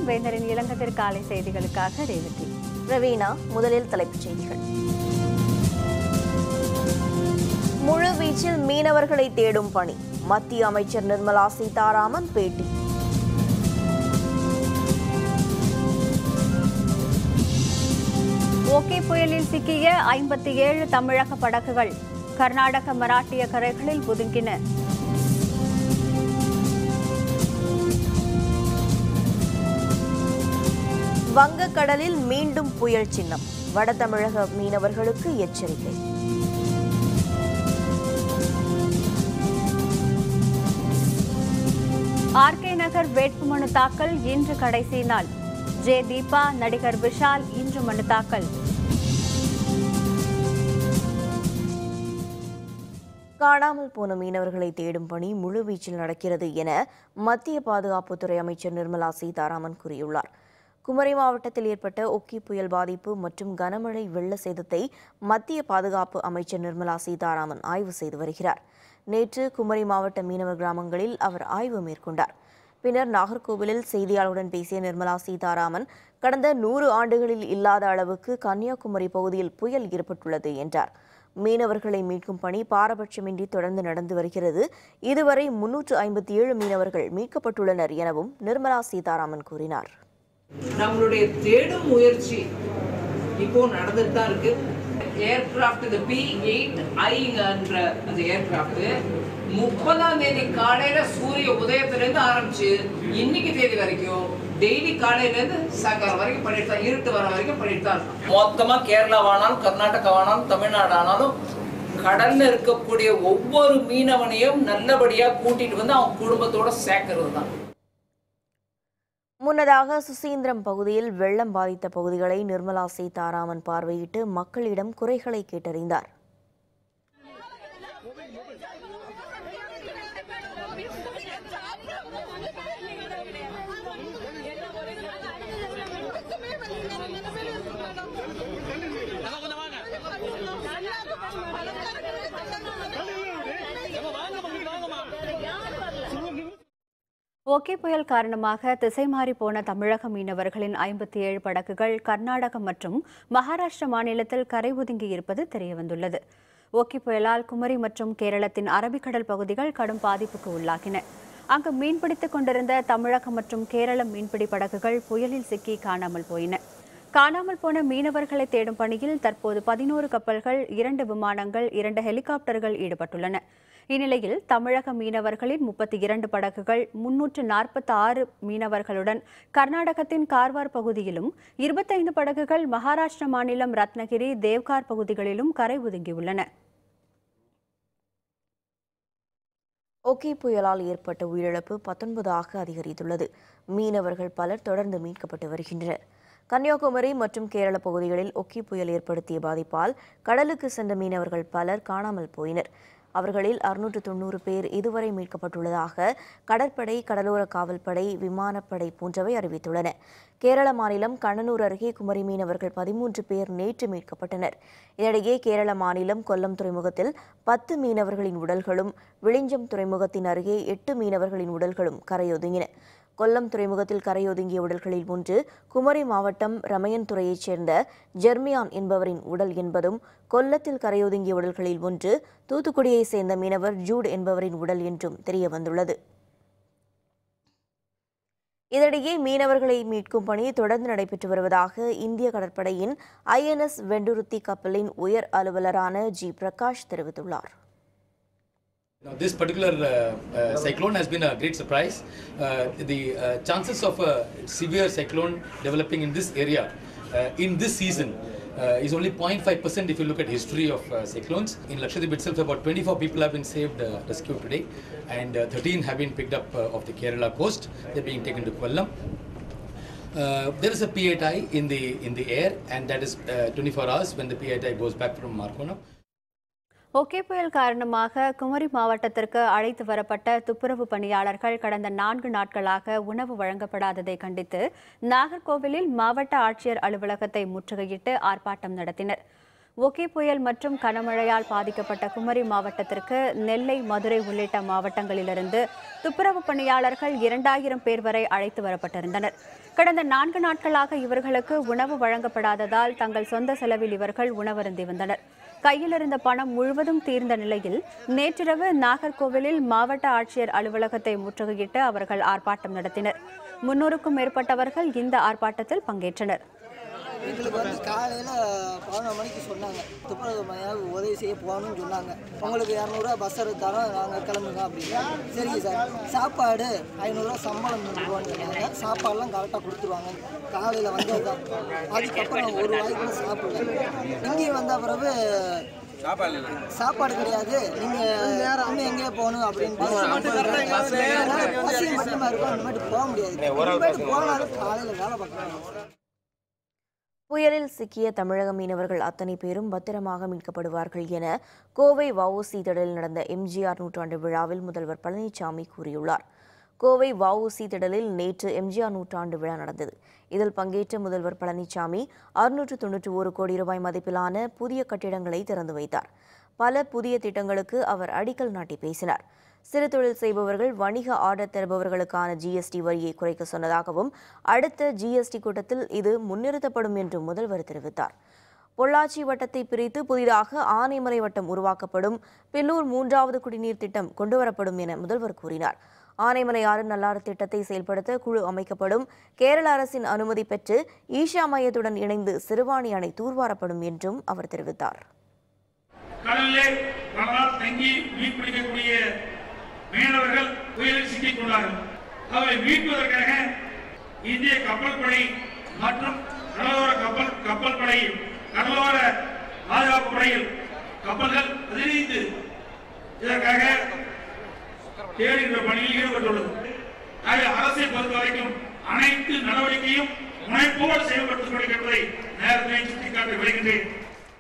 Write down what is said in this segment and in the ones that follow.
வேந்தரின் இளங்கதிர் காலை செய்திகளுக்காக ரேவதி ரவீனா முதலில் தலைப்புச் செய்திகள் முழு வீச்சில் மீனவர்களை தேடும் பணி மத்திய அமைச்சர் நிர்மலா சீதாராமன் பேட்டி ஓகே புயலில் சிக்கிய ஐம்பத்தி ஏழு தமிழக படகுகள் கர்நாடக மராட்டிய கரைகளில் ஒதுங்கின வங்கக்கடலில் மீண்டும் புயல் சின்னம் வட தமிழக மீனவர்களுக்கு எச்சரிக்கை ஆர்கே நகர் வேட்புமனு தாக்கல் இன்று கடைசி நாள் ஜே தீபா நடிகர் விஷால் இன்று மனு தாக்கல் காணாமல் போன மீனவர்களை தேடும் பணி முழுவீச்சில் நடக்கிறது என மத்திய பாதுகாப்புத்துறை அமைச்சர் நிர்மலா சீதாராமன் கூறியுள்ளார் குமரி மாவட்டத்தில் ஏற்பட்ட ஒக்கி புயல் பாதிப்பு மற்றும் கனமழை வெள்ள சேதத்தை மத்திய பாதுகாப்பு அமைச்சர் நிர்மலா சீதாராமன் ஆய்வு செய்து வருகிறார் நேற்று குமரி மாவட்ட மீனவர் கிராமங்களில் அவர் ஆய்வு மேற்கொண்டார் பின்னர் நாகர்கோவிலில் செய்தியாளருடன் பேசிய நிர்மலா சீதாராமன் கடந்த நூறு ஆண்டுகளில் இல்லாத அளவுக்கு கன்னியாகுமரி பகுதியில் புயல் ஏற்பட்டுள்ளது என்றார் மீனவர்களை மீட்கும் பணி பாரபட்சமின்றி தொடர்ந்து நடந்து வருகிறது இதுவரை முன்னூற்று ஐம்பத்தி ஏழு மீனவர்கள் மீட்கப்பட்டுள்ளனர் எனவும் நிர்மலா சீதாராமன் கூறினார் நம்மளுடைய தேடும் முயற்சி இப்போ நடந்துட்டு தான் இருக்கு ஏர்கிராஃப்ட் இந்த பி எயிட் ஐங்கன்ற அந்த ஏர்கிராஃப்ட் முப்பதாம் தேதி காலையில சூரிய உதயத்திலேருந்து ஆரம்பிச்சு இன்னைக்கு தேதி வரைக்கும் டெய்லி காலையில இருந்து சாயங்காலம் வரைக்கும் பண்ணிட்டு தான் இருட்டு வர வரைக்கும் பண்ணிட்டு தான் இருக்கோம் மொத்தமா கேரளாவானாலும் கர்நாடகாவானாலும் தமிழ்நாடு ஆனாலும் கடல்ல இருக்கக்கூடிய ஒவ்வொரு மீனவனையும் நல்லபடியா கூட்டிட்டு வந்து அவன் குடும்பத்தோட சேர்க்கறது தான் முன்னதாக சுசீந்திரம் பகுதியில் வெள்ளம் பாதித்த பகுதிகளை நிர்மலா சீதாராமன் பார்வையிட்டு மக்களிடம் குறைகளை கேட்டறிந்தார் ஓகே புயல் காரணமாக திசை மாறி போன தமிழக மீனவர்களின் ஐம்பத்தி ஏழு படகுகள் கர்நாடகம் மற்றும் மகாராஷ்டிரா மாநிலத்தில் கரை ஒதுங்கி இருப்பது தெரியவந்துள்ளது ஓகே புயலால் குமரி மற்றும் கேரளத்தின் அரபிக்கடல் பகுதிகள் கடும் பாதிப்புக்கு உள்ளாகின அங்கு மீன்பிடித்துக் கொண்டிருந்த தமிழகம் மற்றும் கேரள மீன்பிடி படகுகள் புயலில் சிக்கி காணாமல் போயின காணாமல் போன மீனவர்களை தேடும் பணியில் தற்போது பதினோரு கப்பல்கள் இரண்டு விமானங்கள் இரண்டு ஹெலிகாப்டர்கள் ஈடுபட்டுள்ளன இந்நிலையில் தமிழக மீனவர்களின் முப்பத்தி இரண்டு படகுகள் முன்னூற்று நாற்பத்தி ஆறு மீனவர்களுடன் கர்நாடகத்தின் கார்வார் பகுதியிலும் இருபத்தைந்து படகுகள் மகாராஷ்டிரா மாநிலம் ரத்னகிரி தேவ்கார் பகுதிகளிலும் கரை ஒதுங்கியுள்ளன ஒகே புயலால் ஏற்பட்ட உயிரிழப்பு பத்தொன்பதாக அதிகரித்துள்ளது மீனவர்கள் பலர் தொடர்ந்து மீட்கப்பட்டு வருகின்றனர் கன்னியாகுமரி மற்றும் கேரள பகுதிகளில் ஒக்கி புயல் ஏற்படுத்திய பாதிப்பால் கடலுக்கு சென்ற மீனவர்கள் பலர் காணாமல் போயினர் அவர்களில் அறுநூற்று தொண்ணூறு பேர் இதுவரை மீட்கப்பட்டுள்ளதாக கடற்படை கடலோர காவல்படை விமானப்படை போன்றவை அறிவித்துள்ளன கேரள மாநிலம் கண்ணனூர் அருகே குமரி மீனவர்கள் பதிமூன்று பேர் நேற்று மீட்கப்பட்டனர் இதனிடையே கேரள மாநிலம் கொல்லம் துறைமுகத்தில் பத்து மீனவர்களின் உடல்களும் விழிஞ்சம் துறைமுகத்தின் அருகே எட்டு மீனவர்களின் உடல்களும் கரையொதுங்கின கொல்லம் துறைமுகத்தில் கரையொதுங்கிய உடல்களில் ஒன்று குமரி மாவட்டம் ரமையன்துறையைச் சேர்ந்த ஜெர்மியான் என்பவரின் உடல் என்பதும் கொல்லத்தில் கரையொதுங்கிய உடல்களில் ஒன்று தூத்துக்குடியைச் சேர்ந்த மீனவர் ஜூட் என்பவரின் உடல் என்றும் தெரியவந்துள்ளது இதனிடையே மீனவர்களை மீட்கும் பணி தொடர்ந்து நடைபெற்று வருவதாக இந்திய கடற்படையின் ஐஎன்எஸ் வெண்டுருத்தி கப்பலின் உயர் அலுவலரான ஜி பிரகாஷ் தெரிவித்துள்ளார் Now, this particular uh, uh, cyclone has been a great surprise. Uh, the uh, chances of a severe cyclone developing in this area uh, in this season uh, is only 0.5% if you look at history of uh, cyclones. In Lakshadweep itself, about 24 people have been saved, uh, rescued today, and uh, 13 have been picked up uh, off the Kerala coast. They're being taken to Kollam. Uh, there is a PATI in the in the air, and that is uh, 24 hours when the PATI goes back from Markona. Okay புயல் காரணமாக குமரி மாவட்டத்திற்கு அழைத்து வரப்பட்ட துப்புரவு பணியாளர்கள் கடந்த நான்கு நாட்களாக உணவு வழங்கப்படாததை கண்டித்து நாகர்கோவிலில் மாவட்ட ஆட்சியர் அலுவலகத்தை முற்றுகையிட்டு ஆர்ப்பாட்டம் நடத்தினர் ஒகே புயல் மற்றும் கனமழையால் பாதிக்கப்பட்ட குமரி மாவட்டத்திற்கு நெல்லை மதுரை உள்ளிட்ட மாவட்டங்களிலிருந்து துப்புரவு பணியாளர்கள் இரண்டாயிரம் பேர் வரை அழைத்து வரப்பட்டிருந்தனர் கடந்த நான்கு நாட்களாக இவர்களுக்கு உணவு வழங்கப்படாததால் தங்கள் சொந்த செலவில் இவர்கள் உணவருந்தி வந்தனர் கையில் இருந்த பணம் முழுவதும் தீர்ந்த நிலையில் நேற்றிரவு நாகர்கோவிலில் மாவட்ட ஆட்சியர் அலுவலகத்தை முற்றுகையிட்டு அவர்கள் ஆர்ப்பாட்டம் நடத்தினர் முன்னூறுக்கும் மேற்பட்டவர்கள் இந்த ஆர்ப்பாட்டத்தில் பங்கேற்றனர் எங்களுக்கு வந்து காலையில் பதினொரு மணிக்கு சொன்னாங்க துப்புரவு மையம் உதவி செய்ய போகணும்னு சொன்னாங்க உங்களுக்கு இரநூறுவா பஸ் தரோம் நாங்கள் கிளம்புங்க அப்படின்னா சரிங்க சார் சாப்பாடு ஐநூறுரூவா சம்பளம் கொடுத்துருவான்னு சொன்னாங்க சாப்பாடுலாம் கரெக்டாக கொடுத்துருவாங்க காலையில் வந்தது தான் அதுக்கப்புறம் நான் ஒரு வாய் கூட சாப்பிடல இங்கேயும் வந்த பிறகு சாப்பாடு கிடையாது நீங்க இன்னும் எங்கேயோ போகணும் அப்படின்னு பசி மட்டுமா இருக்கும் அந்த மாதிரி போக முடியாது இனிமேட்டு போனாலும் காலையில் வேலை பார்க்கணும் புயலில் சிக்கிய தமிழக மீனவர்கள் அத்தனை பேரும் பத்திரமாக மீட்கப்படுவார்கள் என கோவை வஉசி திடலில் நடந்த எம்ஜிஆர் நூற்றாண்டு விழாவில் முதல்வர் பழனிசாமி கூறியுள்ளார் கோவை வஉசி திடலில் நேற்று எம்ஜிஆர் நூற்றாண்டு விழா நடந்தது இதில் பங்கேற்ற முதல்வர் பழனிசாமி அறுநூற்று தொன்னூற்றி ஒரு கோடி ரூபாய் மதிப்பிலான புதிய கட்டிடங்களை திறந்து வைத்தார் பல புதிய திட்டங்களுக்கு அவர் அடிக்கல் நாட்டி பேசினார் சிறு தொழில் செய்பவர்கள் வணிக ஆர்டர் தருபவர்களுக்கான ஜிஎஸ்டி வரியை குறைக்க சொன்னதாகவும் அடுத்த ஜிஎஸ்டி கூட்டத்தில் இது முன்னிறுத்தப்படும் என்றும் முதல்வர் தெரிவித்தார் பொள்ளாச்சி வட்டத்தை பிரித்து புதிதாக ஆனைமலை வட்டம் உருவாக்கப்படும் பில்லூர் மூன்றாவது குடிநீர் திட்டம் கொண்டுவரப்படும் என முதல்வர் கூறினார் ஆனைமலை ஆறு நல்லாறு திட்டத்தை செயல்படுத்த குழு அமைக்கப்படும் கேரள அரசின் அனுமதி பெற்று ஈஷா மையத்துடன் இணைந்து சிறுவாணி அணை தூர்வாரப்படும் என்றும் அவர் தெரிவித்தார் கடலிலே பல நாள் தங்கி மீன் பிடிக்கக்கூடிய மீனவர்கள் புயலில் சிக்கிக் கொண்டார்கள் அவரை மீட்பதற்காக இந்திய கப்பல் படை மற்றும் கடலோர கப்பல் கப்பல் படை கடலோர பாதுகாப்பு படையில் கப்பல்கள் பதினைந்து இதற்காக தேடுகின்ற பணியில் ஈடுபட்டுள்ளது ஆக அரசை பொறுத்தவரைக்கும் அனைத்து நடவடிக்கையும் முனைப்போடு செயல்படுத்திக் கொண்டிருக்கிறதை நேரத்தை சுட்டிக்காட்டி வருகின்றேன்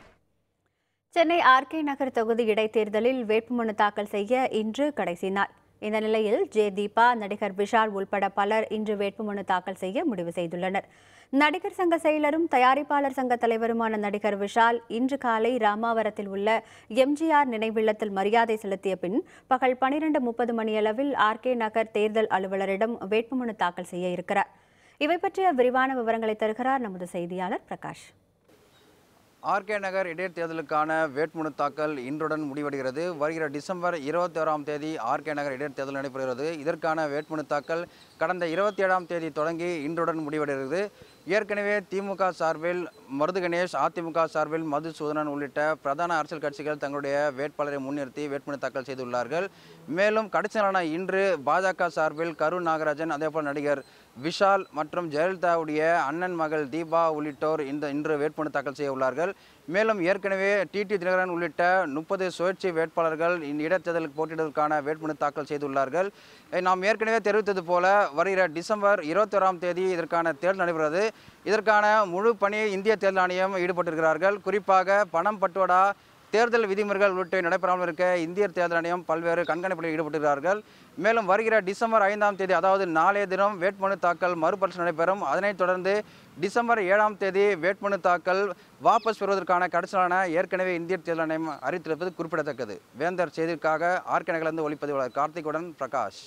சென்னை ஆர்கே நகர் தொகுதி இடைத்தேர்தலில் வேட்புமனு தாக்கல் செய்ய இன்று கடைசி நாள் இந்த நிலையில் ஜே தீபா நடிகர் விஷால் உள்பட பலர் இன்று வேட்புமனு தாக்கல் செய்ய முடிவு செய்துள்ளனர் நடிகர் சங்க செயலரும் தயாரிப்பாளர் சங்க தலைவருமான நடிகர் விஷால் இன்று காலை ராமாவரத்தில் உள்ள எம்ஜிஆர் நினைவில்லத்தில் மரியாதை செலுத்திய பின் பகல் பனிரெண்டு முப்பது மணியளவில் ஆர்கே நகர் தேர்தல் அலுவலரிடம் வேட்புமனு தாக்கல் செய்ய இருக்கிறார் இவை பற்றிய விரிவான விவரங்களை தருகிறார் நமது செய்தியாளர் பிரகாஷ் ஆர்கே நகர் இடைத்தேர்தலுக்கான வேட்புமனு தாக்கல் இன்றுடன் முடிவடைகிறது வருகிற டிசம்பர் இருபத்தி ஓராம் தேதி ஆர்கே நகர் இடைத்தேர்தல் நடைபெறுகிறது இதற்கான வேட்புமனு தாக்கல் கடந்த இருபத்தி ஏழாம் தேதி தொடங்கி இன்றுடன் முடிவடைகிறது ஏற்கனவே திமுக சார்பில் மருது கணேஷ் அதிமுக சார்பில் மதுசூதனன் உள்ளிட்ட பிரதான அரசியல் கட்சிகள் தங்களுடைய வேட்பாளரை முன்னிறுத்தி வேட்புமனு தாக்கல் செய்துள்ளார்கள் மேலும் கடைசி நாளான இன்று பாஜக சார்பில் கரு நாகராஜன் அதேபோல் நடிகர் விஷால் மற்றும் ஜெயலலிதாவுடைய அண்ணன் மகள் தீபா உள்ளிட்டோர் இந்த இன்று வேட்புமனு தாக்கல் செய்ய உள்ளார்கள் மேலும் ஏற்கனவே டிடி தினகரன் உள்ளிட்ட முப்பது சுயேட்சை வேட்பாளர்கள் இந்த இடைத்தேர்தலுக்கு போட்டியிடுவதற்கான வேட்புமனு தாக்கல் செய்துள்ளார்கள் அஹ் நாம் ஏற்கனவே தெரிவித்தது போல வருகிற டிசம்பர் இருபத்தோராம் தேதி இதற்கான தேர்தல் நடைபெறுகிறது இதற்கான முழு பணியை இந்திய தேர்தல் ஆணையம் ஈடுபட்டிருக்கிறார்கள் குறிப்பாக பணம் பட்டுவடா தேர்தல் விதிமுறைகள் உள்ளிட்ட நடைபெறாமல் இருக்க இந்திய தேர்தல் ஆணையம் பல்வேறு கண்காணிப்பில் ஈடுபட்டிருக்கிறார்கள் மேலும் வருகிற டிசம்பர் ஐந்தாம் தேதி அதாவது நாளைய தினம் வேட்புமனு தாக்கல் மறுபரிசீலனை நடைபெறும் அதனைத் தொடர்ந்து டிசம்பர் ஏழாம் தேதி வேட்புமனு தாக்கல் வாபஸ் பெறுவதற்கான கடைசியான ஏற்கனவே இந்திய தேர்தல் ஆணையம் அறிவித்திருப்பது குறிப்பிடத்தக்கது வேந்தர் செய்திற்காக ஆர்கே நகர்ந்து ஒளிப்பதிவாளர் கார்த்திகுடன் பிரகாஷ்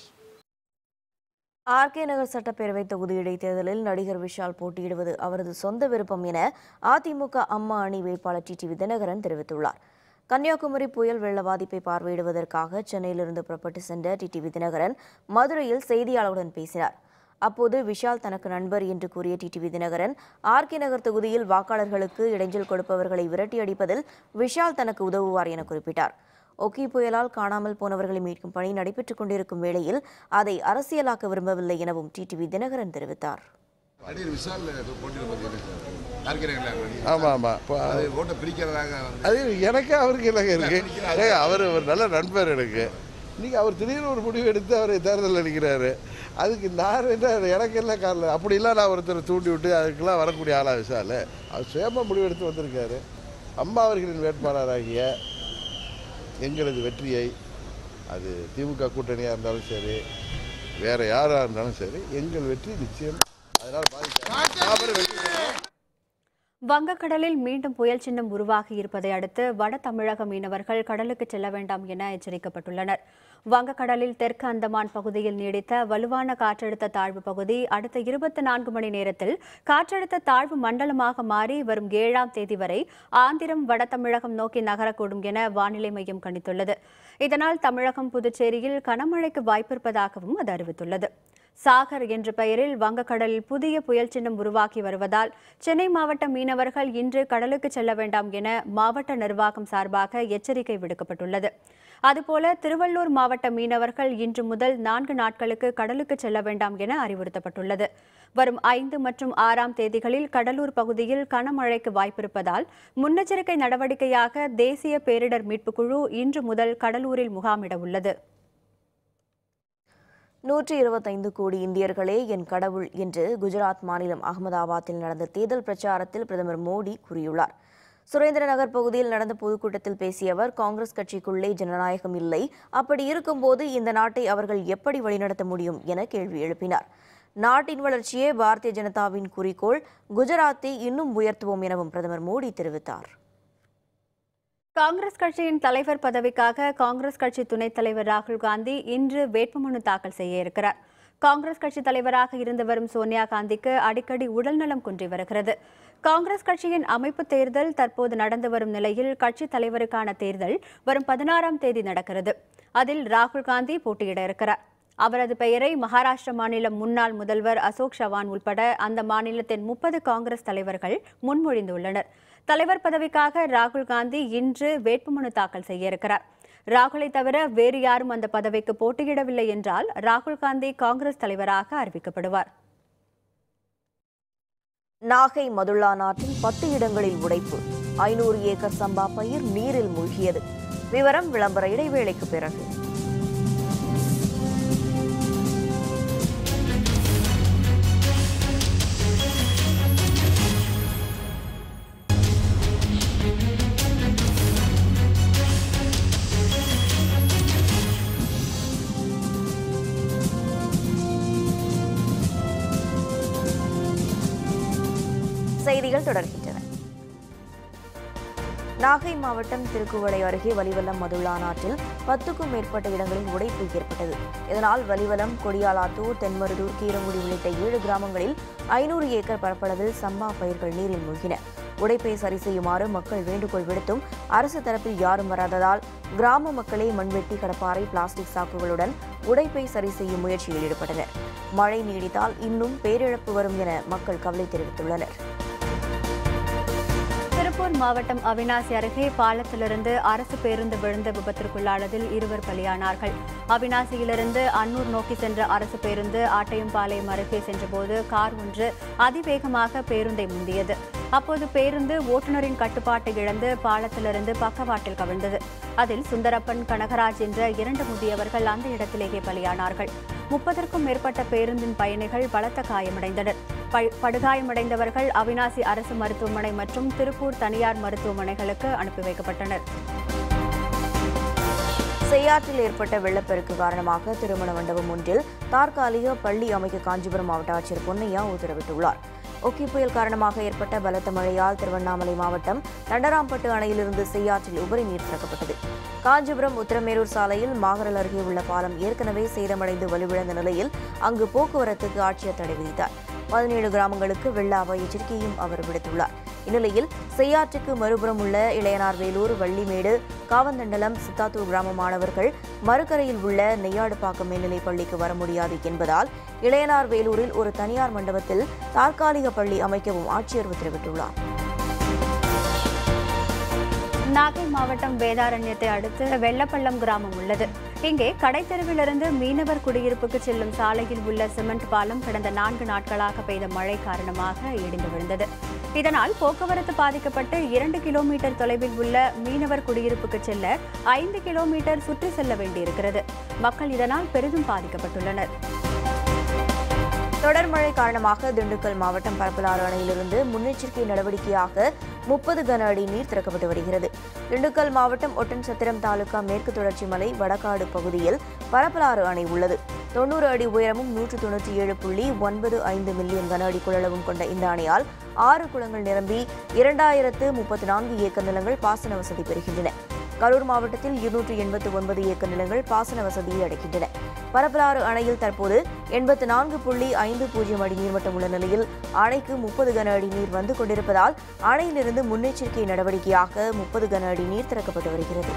ஆர்கே நகர் சட்டப்பேரவை தொகுதி இடைத்தேர்தலில் நடிகர் விஷால் போட்டியிடுவது அவரது சொந்த விருப்பம் என அதிமுக அம்மா அணி வேட்பாளர் டி டி தினகரன் தெரிவித்துள்ளார் கன்னியாகுமரி புயல் வெள்ள பாதிப்பை பார்வையிடுவதற்காக சென்னையிலிருந்து புறப்பட்டு சென்ற டி டி தினகரன் மதுரையில் செய்தியாளர்களுடன் பேசினார் அப்போது விஷால் தனக்கு நண்பர் என்று கூறிய டிடிவி தினகரன் ஆர்கே நகர் தொகுதியில் வாக்காளர்களுக்கு இடைஞ்சல் கொடுப்பவர்களை விரட்டியடிப்பதில் விஷால் தனக்கு உதவுவார் என குறிப்பிட்டார் ஒக்கி புயலால் காணாமல் போனவர்களை மீட்கும் பணி நடைபெற்றுக் கொண்டிருக்கும் வேளையில் அதை அரசியலாக்க விரும்பவில்லை எனவும் டிடிவி தினகரன் தெரிவித்தார் நடிகர் விஷால் போட்டியில் பார்த்தீங்கன்னா யாருக்கிறீங்களா ஆமாம் ஆமாம் இப்போ அது ஓட்டை பிரிக்கிறதாக வந்து அது எனக்கு அவருக்கு இல்லைங்க இருக்கு ஏங்க, அவர் ஒரு நல்ல நண்பர் எனக்கு இன்னைக்கு அவர் திடீர்னு ஒரு முடிவு எடுத்து அவர் தேர்தல் அளிக்கிறாரு அதுக்கு நான் என்ன எனக்கு என்ன காரணம் அப்படிலாம் நான் ஒருத்தரை தூண்டி விட்டு அதுக்கெல்லாம் வரக்கூடிய ஆளா விஷால் அவர் சுயமாக முடிவு எடுத்து வந்திருக்காரு அம்மா அவர்களின் வேட்பாளராகிய எங்களது வெற்றியை அது திமுக கூட்டணியாக இருந்தாலும் சரி வேற யாராக இருந்தாலும் சரி எங்கள் வெற்றி நிச்சயம் அதனால் பாதிக்காது மாபெரும் வெற்றி பெறும். வங்கக்கடலில் மீண்டும் புயல் சின்னம் உருவாகி இருப்பதை அடுத்து வட தமிழக மீனவர்கள் கடலுக்கு செல்ல வேண்டாம் என எச்சரிக்கப்பட்டுள்ளனர் வங்கக்கடலில் தெற்கு அந்தமான் பகுதியில் நீடித்த வலுவான காற்றழுத்த தாழ்வு பகுதி அடுத்த இருபத்தி நான்கு மணி நேரத்தில் காற்றழுத்த தாழ்வு மண்டலமாக மாறி வரும் ஏழாம் தேதி வரை ஆந்திரம் வட தமிழகம் நோக்கி நகரக்கூடும் என வானிலை மையம் கணித்துள்ளது இதனால் தமிழகம் புதுச்சேரியில் கனமழைக்கு வாய்ப்பிருப்பதாகவும் அது அறிவித்துள்ளது சாகர் என்ற பெயரில் வங்கக்கடலில் புதிய புயல் சின்னம் உருவாக்கி வருவதால் சென்னை மாவட்ட மீனவர்கள் இன்று கடலுக்கு செல்ல வேண்டாம் என மாவட்ட நிர்வாகம் சார்பாக எச்சரிக்கை விடுக்கப்பட்டுள்ளது அதுபோல திருவள்ளூர் மாவட்ட மீனவர்கள் இன்று முதல் நான்கு நாட்களுக்கு கடலுக்கு செல்ல வேண்டாம் என அறிவுறுத்தப்பட்டுள்ளது வரும் ஐந்து மற்றும் ஆறாம் தேதிகளில் கடலூர் பகுதியில் கனமழைக்கு வாய்ப்பிருப்பதால் முன்னெச்சரிக்கை நடவடிக்கையாக தேசிய பேரிடர் மீட்புக் குழு இன்று முதல் கடலூரில் முகாமிட உள்ளது நூற்றி இருபத்தைந்து கோடி இந்தியர்களே என் கடவுள் என்று குஜராத் மாநிலம் அகமதாபாத்தில் நடந்த தேர்தல் பிரச்சாரத்தில் பிரதமர் மோடி கூறியுள்ளார் சுரேந்திர நகர் பகுதியில் நடந்த பொதுக்கூட்டத்தில் பேசிய அவர் காங்கிரஸ் கட்சிக்குள்ளே ஜனநாயகம் இல்லை அப்படி இருக்கும்போது இந்த நாட்டை அவர்கள் எப்படி வழிநடத்த முடியும் என கேள்வி எழுப்பினார் நாட்டின் வளர்ச்சியே பாரதிய ஜனதாவின் குறிக்கோள் குஜராத்தை இன்னும் உயர்த்துவோம் எனவும் பிரதமர் மோடி தெரிவித்தார் காங்கிரஸ் கட்சியின் தலைவர் பதவிக்காக காங்கிரஸ் கட்சி துணைத் தலைவர் ராகுல் காந்தி இன்று வேட்புமனு தாக்கல் செய்ய இருக்கிறார் காங்கிரஸ் கட்சி தலைவராக இருந்து வரும் சோனியா காந்திக்கு அடிக்கடி உடல்நலம் குன்றி வருகிறது காங்கிரஸ் கட்சியின் அமைப்பு தேர்தல் தற்போது நடந்து வரும் நிலையில் கட்சி தலைவருக்கான தேர்தல் வரும் பதினாறாம் தேதி நடக்கிறது அதில் ராகுல் காந்தி போட்டியிட இருக்கிறார் அவரது பெயரை மகாராஷ்டிர மாநில முன்னாள் முதல்வர் அசோக் சவான் உட்பட அந்த மாநிலத்தின் முப்பது காங்கிரஸ் தலைவர்கள் முன்மொழிந்துள்ளனர் தலைவர் பதவிக்காக ராகுல் காந்தி இன்று வேட்புமனு தாக்கல் செய்ய இருக்கிறார் ராகுலை தவிர வேறு யாரும் அந்த பதவிக்கு போட்டியிடவில்லை என்றால் ராகுல் காந்தி காங்கிரஸ் தலைவராக அறிவிக்கப்படுவார் நாகை மதுள்ளா நாட்டில் பத்து இடங்களில் உடைப்பு ஐநூறு ஏக்கர் சம்பா பயிர் நீரில் மூழ்கியது விவரம் விளம்பர இடைவேளைக்கு பிறகு செய்திகள் தொடர்கின்றன நாகை மாவட்டம் திருக்குவளை அருகே வலிவலம் மதுள்ளா நாட்டில் பத்துக்கும் மேற்பட்ட இடங்களில் உடைப்பு ஏற்பட்டது இதனால் வலிவலம் கொடியாலாத்தூர் தென்மருதூர் கீரங்குடி உள்ளிட்ட ஏழு கிராமங்களில் ஐநூறு ஏக்கர் பரப்பளவில் சம்பா பயிர்கள் நீரில் மூழ்கின உடைப்பை சரி செய்யுமாறு மக்கள் வேண்டுகோள் விடுத்தும் அரசு தரப்பில் யாரும் வராததால் கிராம மக்களே மண்வெட்டி கடப்பாறை பிளாஸ்டிக் சாக்குகளுடன் உடைப்பை சரி செய்யும் முயற்சியில் ஈடுபட்டனர் மழை நீடித்தால் இன்னும் பேரிழப்பு வரும் என மக்கள் கவலை தெரிவித்துள்ளனர் திருப்பூர் மாவட்டம் அவினாசி அருகே பாலத்திலிருந்து அரசு பேருந்து விழுந்த விபத்திற்குள்ளானதில் இருவர் பலியானார்கள் அவினாசியிலிருந்து அன்னூர் நோக்கி சென்ற அரசு பேருந்து ஆட்டையம்பாளையம் அருகே சென்றபோது கார் ஒன்று அதிவேகமாக பேருந்தை முந்தியது அப்போது பேருந்து ஓட்டுநரின் கட்டுப்பாட்டை இழந்து பாலத்திலிருந்து பக்கவாட்டில் கவிழ்ந்தது அதில் சுந்தரப்பன் கனகராஜ் என்ற இரண்டு முதியவர்கள் அந்த இடத்திலேயே பலியானார்கள் முப்பதற்கும் மேற்பட்ட பேருந்தின் பயணிகள் பலத்த காயமடைந்தனர் ப- படுகாயமடைந்தவர்கள் அவினாசி அரசு மருத்துவமனை மற்றும் திருப்பூர் தனியார் மருத்துவமனைகளுக்கு அனுப்பி வைக்கப்பட்டனர் செய்யாற்றில் ஏற்பட்ட வெள்ளப்பெருக்கு காரணமாக திருமண மண்டபம் ஒன்றில் தற்காலிக பள்ளி அமைக்க காஞ்சிபுரம் மாவட்ட ஆட்சியர் பொன்னையா உத்தரவிட்டுள்ளார் ஒக்கி புயல் காரணமாக ஏற்பட்ட பலத்த மழையால் திருவண்ணாமலை மாவட்டம் தண்டராம்பட்டு அணையிலிருந்து செய்யாற்றில் உபரி நீர் திறக்கப்பட்டது காஞ்சிபுரம் உத்தரமேரூர் சாலையில் மாகரல் அருகே உள்ள பாலம் ஏற்கனவே சேதமடைந்து வலுவிழந்த நிலையில் அங்கு போக்குவரத்துக்கு ஆட்சியர் தடை விதித்தார் பதினேழு கிராமங்களுக்கு வெள்ள அபாய எச்சரிக்கையும் அவர் விடுத்துள்ளார் இந்நிலையில் செய்யாற்றுக்கு மறுபுறம் உள்ள இளையனார் வேலூர் வள்ளிமேடு காவந்தண்டலம் சித்தாத்தூர் கிராம மாணவர்கள் மறுகரையில் உள்ள நெய்யாடுபாக்கம் மேல்நிலைப் பள்ளிக்கு வர முடியாது என்பதால் இளையனார் வேலூரில் ஒரு தனியார் மண்டபத்தில் தற்காலிக பள்ளி அமைக்கவும் ஆட்சியர் உத்தரவிட்டுள்ளார் நாகை மாவட்டம் வேதாரண்யத்தை அடுத்து வெள்ளப்பள்ளம் கிராமம் உள்ளது இங்கே கடைத்தெருவிலிருந்து மீனவர் குடியிருப்புக்கு செல்லும் சாலையில் உள்ள சிமெண்ட் பாலம் கடந்த நான்கு நாட்களாக பெய்த மழை காரணமாக இடிந்து விழுந்தது இதனால் போக்குவரத்து பாதிக்கப்பட்டு இரண்டு கிலோமீட்டர் தொலைவில் உள்ள மீனவர் குடியிருப்புக்கு செல்ல ஐந்து கிலோமீட்டர் சுற்றி செல்ல வேண்டியிருக்கிறது மக்கள் இதனால் பெரிதும் பாதிக்கப்பட்டுள்ளனர் தொடர் மழை காரணமாக திண்டுக்கல் மாவட்டம் பரப்பலாறு அணையிலிருந்து முன்னெச்சரிக்கை நடவடிக்கையாக முப்பது கன அடி நீர் திறக்கப்பட்டு வருகிறது திண்டுக்கல் மாவட்டம் ஒட்டன்சத்திரம் தாலுகா மேற்கு தொடர்ச்சி மலை வடகாடு பகுதியில் பரப்பலாறு அணை உள்ளது தொண்ணூறு அடி உயரமும் நூற்று தொண்ணூற்றி ஏழு புள்ளி ஒன்பது ஐந்து மில்லியன் கன அடி கொள்ளளவும் கொண்ட இந்த அணையால் ஆறு குளங்கள் நிரம்பி இரண்டாயிரத்து முப்பத்தி நான்கு ஏக்கர் நிலங்கள் பாசன வசதி பெறுகின்றன கரூர் மாவட்டத்தில் இருநூற்று எண்பத்து ஒன்பது ஏக்கர் நிலங்கள் பாசன வசதியை அடைக்கின்றன பரப்பலாறு அணையில் தற்போது எண்பத்து நான்கு புள்ளி ஐந்து பூஜ்ஜியம் அடி நீர்மட்டம் உள்ள நிலையில் அணைக்கு முப்பது கன அடி நீர் வந்து கொண்டிருப்பதால் அணையிலிருந்து முன்னெச்சரிக்கை நடவடிக்கையாக முப்பது கன அடி நீர் திறக்கப்பட்டு வருகிறது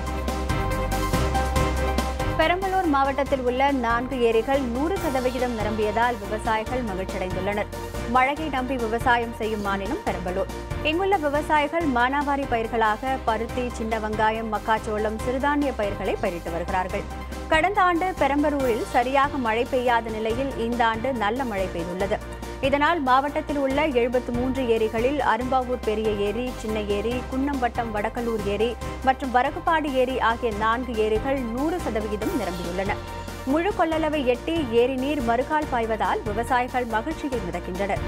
பெரம்பலூர் மாவட்டத்தில் உள்ள நான்கு ஏரிகள் நூறு சதவிகிதம் நிரம்பியதால் விவசாயிகள் மகிழ்ச்சியடைந்துள்ளனர் மழையை நம்பி விவசாயம் செய்யும் மாநிலம் பெரம்பலூர் இங்குள்ள விவசாயிகள் மானாவாரி பயிர்களாக பருத்தி சின்ன வெங்காயம் மக்காச்சோளம் சிறுதானிய பயிர்களை பயிரிட்டு வருகிறார்கள் கடந்த ஆண்டு பெரம்பலூரில் சரியாக மழை பெய்யாத நிலையில் இந்த ஆண்டு நல்ல மழை பெய்துள்ளது இதனால் மாவட்டத்தில் உள்ள எழுபத்து மூன்று ஏரிகளில் அரும்பாவூர் பெரிய ஏரி சின்ன ஏரி குன்னம்பட்டம் வடக்கலூர் ஏரி மற்றும் வரகுப்பாடி ஏரி ஆகிய நான்கு ஏரிகள் நூறு சதவிகிதம் நிரம்பியுள்ளன முழு கொள்ளளவை எட்டி ஏரி நீர் மறுகால் பாய்வதால் விவசாயிகள் மகிழ்ச்சியில் மிதக்கின்றனர்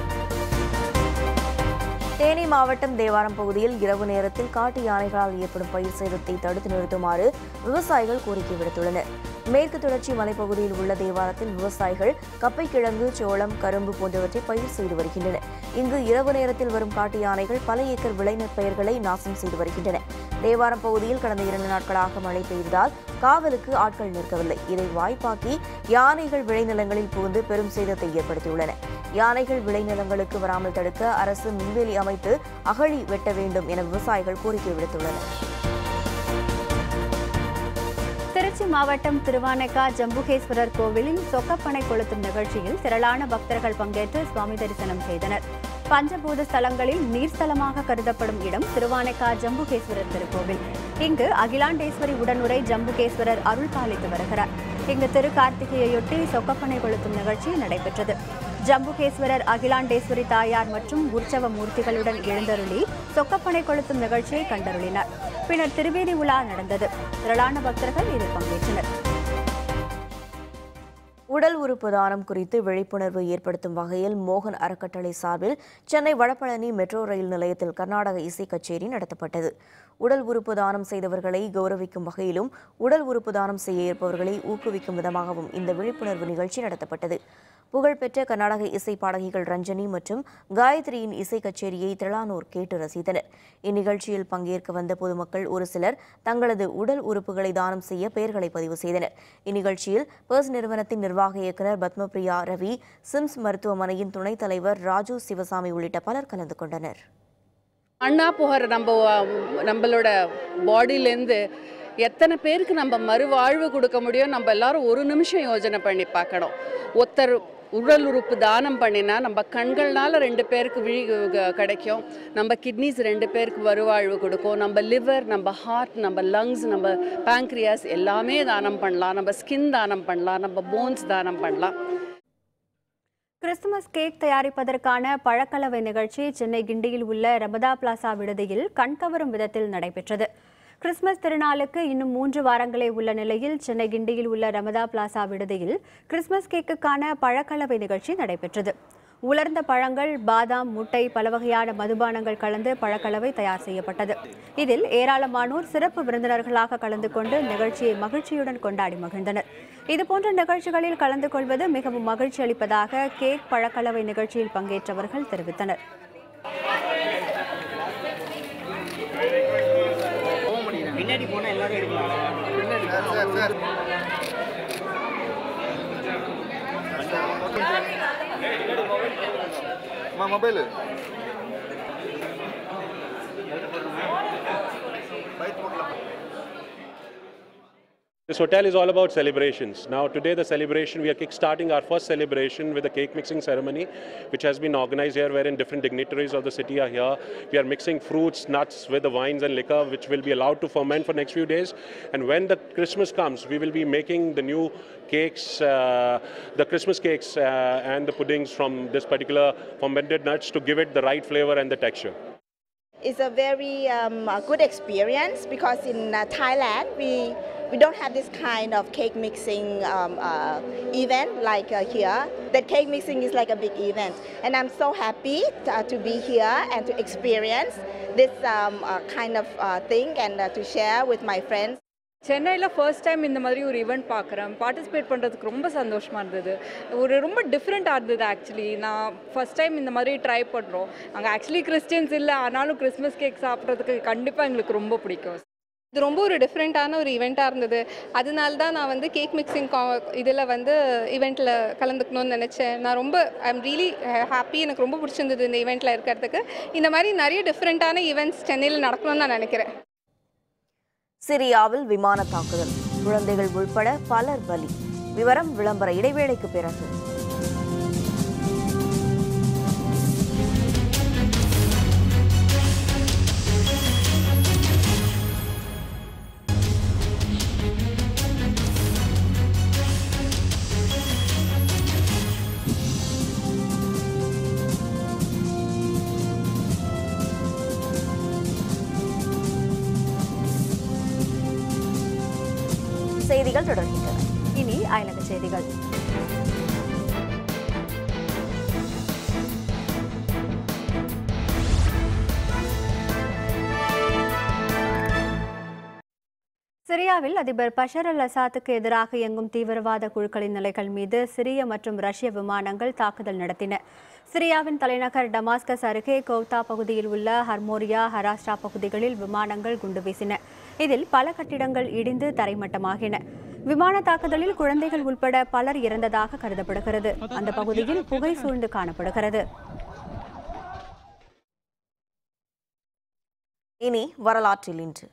தேனி மாவட்டம் தேவாரம் பகுதியில் இரவு நேரத்தில் காட்டு யானைகளால் ஏற்படும் பயிர் சேதத்தை தடுத்து நிறுத்துமாறு விவசாயிகள் கோரிக்கை விடுத்துள்ளனர் மேற்கு தொடர்ச்சி மலைப்பகுதியில் உள்ள தேவாரத்தில் விவசாயிகள் கப்பைக்கிழங்கு சோளம் கரும்பு போன்றவற்றை பயிர் செய்து வருகின்றனர் இங்கு இரவு நேரத்தில் வரும் காட்டு யானைகள் பல ஏக்கர் விளைநெற் பயிர்களை நாசம் செய்து வருகின்றன தேவாரம் பகுதியில் கடந்த இரண்டு நாட்களாக மழை பெய்ததால் காவலுக்கு ஆட்கள் நிற்கவில்லை இதை வாய்ப்பாக்கி யானைகள் விளைநிலங்களில் புகுந்து பெரும் சேதத்தை ஏற்படுத்தியுள்ளன யானைகள் விளைநிலங்களுக்கு வராமல் தடுக்க அரசு மின்வேலி அமைத்து அகழி வெட்ட வேண்டும் என விவசாயிகள் கோரிக்கை விடுத்துள்ளனர் திருச்சி மாவட்டம் திருவானைக்கா ஜம்புகேஸ்வரர் கோவிலில் சொக்கப்பனை கொளுத்தும் நிகழ்ச்சியில் திரளான பக்தர்கள் பங்கேற்று சுவாமி தரிசனம் செய்தனர் பஞ்சபூத ஸ்தலங்களில் நீர்ஸ்தலமாக கருதப்படும் இடம் திருவானைக்கா ஜம்புகேஸ்வரர் திருக்கோவில் இங்கு அகிலாண்டேஸ்வரி உடனுரை ஜம்புகேஸ்வரர் அருள் பாலித்து வருகிறார் இங்கு திரு கார்த்திகையொட்டி சொக்கப்பனை கொளுத்தும் நிகழ்ச்சி நடைபெற்றது ஜம்புகேஸ்வரர் அகிலாண்டேஸ்வரி தாயார் மற்றும் உற்சவ மூர்த்திகளுடன் எழுந்தருளி சொக்கப்பனை கொளுத்தும் நிகழ்ச்சியை கண்டருளினார் பின்னர் திருவேதி உலா நடந்தது திரளான பக்தர்கள் இதில் பங்கேற்றனர் உடல் உறுப்பு தானம் குறித்து விழிப்புணர்வு ஏற்படுத்தும் வகையில் மோகன் அறக்கட்டளை சார்பில் சென்னை வடபழனி மெட்ரோ ரயில் நிலையத்தில் கர்நாடக இசை கச்சேரி நடத்தப்பட்டது உடல் உறுப்பு தானம் செய்தவர்களை கௌரவிக்கும் வகையிலும் உடல் உறுப்பு தானம் செய்ய இருப்பவர்களை ஊக்குவிக்கும் விதமாகவும் இந்த விழிப்புணர்வு நிகழ்ச்சி நடத்தப்பட்டது புகழ்பெற்ற கர்நாடக இசை பாடகிகள் ரஞ்சனி மற்றும் காயத்ரியின் இசை கச்சேரியை திரளானோர் கேட்டு ரசித்தனர் இந்நிகழ்ச்சியில் பங்கேற்க வந்த பொதுமக்கள் ஒரு சிலர் தங்களது உடல் உறுப்புகளை தானம் செய்ய பெயர்களை பதிவு செய்தனர் இந்நிகழ்ச்சியில் பர்ஸ் நிறுவனத்தின் நிர்வாக இயக்குநர் பத்மபிரியா ரவி சிம்ஸ் மருத்துவமனையின் துணைத் தலைவர் ராஜு சிவசாமி உள்ளிட்ட பலர் கலந்து கொண்டனர் அண்ணா போகிற நம்ம நம்மளோட பாடியிலேருந்து எத்தனை பேருக்கு நம்ம மறுவாழ்வு கொடுக்க முடியும் நம்ம எல்லாரும் ஒரு நிமிஷம் யோசனை பண்ணி பார்க்கணும் ஒருத்தர் உடல் உறுப்பு தானம் பண்ணினா நம்ம கண்கள்னால ரெண்டு பேருக்கு விழி க- கிடைக்கும் நம்ம கிட்னிஸ் ரெண்டு பேருக்கு வருவாழ்வு கொடுக்கும் நம்ம லிவர் நம்ம ஹார்ட் நம்ம லங்ஸ் நம்ம பேங்க்ரியாஸ் எல்லாமே தானம் பண்ணலாம் நம்ம ஸ்கின் தானம் பண்ணலாம் நம்ம போன்ஸ் தானம் பண்ணலாம் கிறிஸ்துமஸ் கேக் தயாரிப்பதற்கான பழக்கலவை நிகழ்ச்சி சென்னை கிண்டியில் உள்ள ரமதா பிளாசா விடுதியில் கண்கவரும் விதத்தில் நடைபெற்றது கிறிஸ்துமஸ் திருநாளுக்கு இன்னும் மூன்று வாரங்களே உள்ள நிலையில் சென்னை கிண்டியில் உள்ள ரமதா பிளாசா விடுதியில் கிறிஸ்துமஸ் கேக்குக்கான பழக்கலவை நிகழ்ச்சி நடைபெற்றது உலர்ந்த பழங்கள் பாதாம் முட்டை பல வகையான மதுபானங்கள் கலந்து பழக்கலவை தயார் செய்யப்பட்டது இதில் ஏராளமானோர் சிறப்பு விருந்தினர்களாக கலந்து கொண்டு நிகழ்ச்சியை மகிழ்ச்சியுடன் கொண்டாடி மகிழ்ந்தனர் இதுபோன்ற நிகழ்ச்சிகளில் கலந்து கொள்வது மிகவும் மகிழ்ச்சி அளிப்பதாக கேக் பழக்கலவை நிகழ்ச்சியில் பங்கேற்றவர்கள் தெரிவித்தனர் பின்னாடி போனா எல்லாரும் எடுக்கலாம் பின்னாடி mobile This hotel is all about celebrations. Now, today, the celebration, we are kickstarting our first celebration with a cake mixing ceremony, which has been organized here, wherein different dignitaries of the city are here. We are mixing fruits, nuts with the wines and liquor, which will be allowed to ferment for next few days. And when the Christmas comes, we will be making the new cakes, uh, the Christmas cakes, uh, and the puddings from this particular fermented nuts to give it the right flavor and the texture. It's a very um, a good experience because in uh, Thailand we we don't have this kind of cake mixing um, uh, event like uh, here. That cake mixing is like a big event, and I'm so happy to, uh, to be here and to experience this um, uh, kind of uh, thing and uh, to share with my friends. சென்னையில் first time இந்த மாதிரி ஒரு event பார்க்குறேன் participate பண்ணுறதுக்கு ரொம்ப சந்தோஷமாக இருந்தது ஒரு ரொம்ப டிஃப்ரெண்ட்டாக இருந்தது ஆக்சுவலி நான் ஃபர்ஸ்ட் டைம் இந்த மாதிரி ட்ரை பண்ணுறோம் நாங்கள் ஆக்சுவலி கிறிஸ்டியன்ஸ் இல்லை ஆனாலும் கிறிஸ்மஸ் கேக் சாப்பிட்றதுக்கு கண்டிப்பாக எங்களுக்கு ரொம்ப பிடிக்கும் இது ரொம்ப ஒரு டிஃப்ரெண்ட்டான ஒரு ஈவெண்ட்டாக இருந்தது அதனால தான் நான் வந்து கேக் மிக்சிங் கா இதில் வந்து ஈவெண்ட்டில் கலந்துக்கணும்னு நினச்சேன் நான் ரொம்ப ஐ எம் ரியலி ஹாப்பி எனக்கு ரொம்ப பிடிச்சிருந்தது இந்த ஈவெண்ட்டில் இருக்கிறதுக்கு இந்த மாதிரி நிறைய டிஃப்ரெண்ட்டான ஈவெண்ட்ஸ் சென்னையில் நடக்கணும்னு நான் நினைக்கிறேன் சிரியாவில் விமான தாக்குதல் குழந்தைகள் உள்பட பலர் பலி விவரம் விளம்பர இடைவேளைக்கு பிறகு செய்திகள் தொடர்கின்றன இனி அயலக செய்திகள் சிரியாவில் அதிபர் பஷர் அல் அசாத்துக்கு எதிராக இயங்கும் தீவிரவாத குழுக்களின் நிலைகள் மீது சிரிய மற்றும் ரஷ்ய விமானங்கள் தாக்குதல் நடத்தின சிரியாவின் தலைநகர் டமாஸ்கஸ் அருகே கௌதா பகுதியில் உள்ள ஹர்மோரியா ஹராஸ்டா பகுதிகளில் விமானங்கள் குண்டு வீசின இதில் பல கட்டிடங்கள் இடிந்து தரைமட்டமாகின விமான தாக்குதலில் குழந்தைகள் உட்பட பலர் இறந்ததாக கருதப்படுகிறது அந்த பகுதியில் புகை சூழ்ந்து காணப்படுகிறது இனி வரலாற்றில் இன்று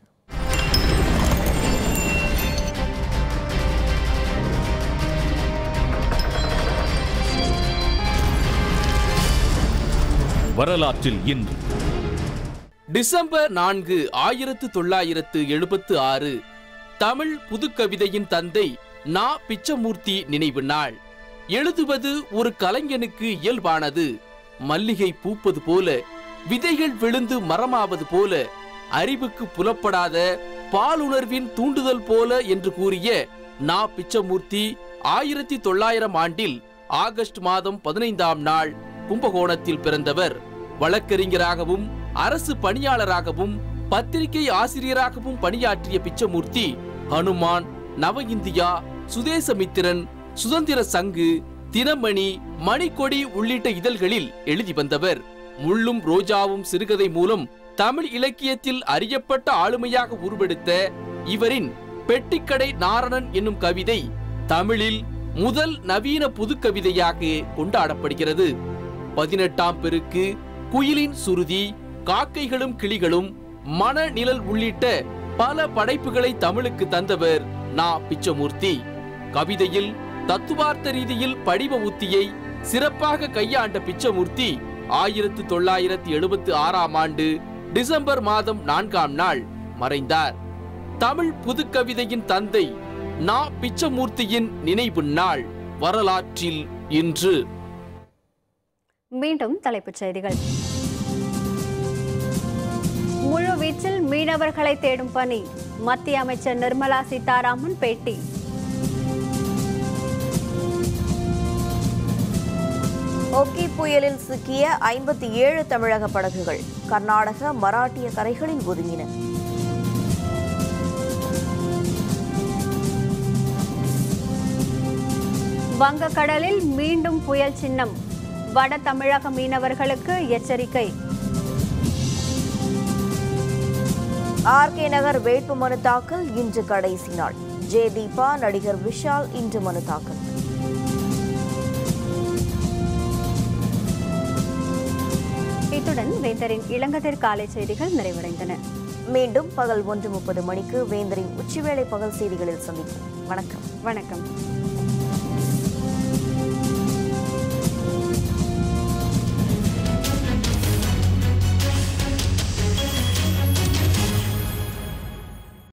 வரலாற்றில் இன்று டிசம்பர் நான்கு ஆயிரத்து தொள்ளாயிரத்து எழுபத்து ஆறு தமிழ் புதுக்கவிதையின் தந்தை நா பிச்சமூர்த்தி நினைவு நாள் எழுதுவது ஒரு கலைஞனுக்கு இயல்பானது மல்லிகை பூப்பது போல விதைகள் விழுந்து மரமாவது போல அறிவுக்கு புலப்படாத பாலுணர்வின் தூண்டுதல் போல என்று கூறிய நா பிச்சமூர்த்தி ஆயிரத்தி தொள்ளாயிரம் ஆண்டில் ஆகஸ்ட் மாதம் பதினைந்தாம் நாள் கும்பகோணத்தில் பிறந்தவர் வழக்கறிஞராகவும் அரசு பணியாளராகவும் பத்திரிகை ஆசிரியராகவும் பணியாற்றிய பிச்சமூர்த்தி ஹனுமான் நவ இந்தியா சுதேசமித்திரன் சுதந்திர சங்கு தினமணி மணிக்கொடி உள்ளிட்ட இதழ்களில் எழுதி வந்தவர் முள்ளும் ரோஜாவும் சிறுகதை மூலம் தமிழ் இலக்கியத்தில் அறியப்பட்ட ஆளுமையாக உருவெடுத்த இவரின் பெட்டிக்கடை நாரணன் என்னும் கவிதை தமிழில் முதல் நவீன புதுக்கவிதையாக கொண்டாடப்படுகிறது பதினெட்டாம் பெருக்கு குயிலின் சுருதி காக்கைகளும் கிளிகளும் மனநிழல் உள்ளிட்ட பல படைப்புகளை தமிழுக்கு தந்தவர் நா பிச்சமூர்த்தி கவிதையில் தத்துவார்த்த ரீதியில் படிவ உத்தியை சிறப்பாக கையாண்ட பிச்சமூர்த்தி ஆயிரத்து தொள்ளாயிரத்து எழுபத்து ஆறாம் ஆண்டு டிசம்பர் மாதம் நான்காம் நாள் மறைந்தார் தமிழ் புதுக்கவிதையின் தந்தை நா பிச்சமூர்த்தியின் நினைவு நாள் வரலாற்றில் இன்று மீண்டும் தலைப்புச் செய்திகள் முழு வீச்சில் மீனவர்களை தேடும் பணி மத்திய அமைச்சர் நிர்மலா சீதாராமன் பேட்டி ஒக்கி புயலில் சிக்கிய ஐம்பத்தி ஏழு தமிழக படகுகள் கர்நாடக மராட்டிய கரைகளில் ஒதுங்கின வங்கக்கடலில் மீண்டும் புயல் சின்னம் வட தமிழக மீனவர்களுக்கு எச்சரிக்கை ஆர்கே நகர் வேட்புமனு தாக்கல் இன்று கடைசி நாள் ஜே தீபா நடிகர் விஷால் இன்று மனு தாக்கல் இத்துடன் வேந்தரின் இளங்கதிர் காலை செய்திகள் நிறைவடைந்தன மீண்டும் பகல் ஒன்று முப்பது மணிக்கு வேந்தரின் உச்சிவேளை பகல் செய்திகளில் சந்திப்போம் வணக்கம் வணக்கம்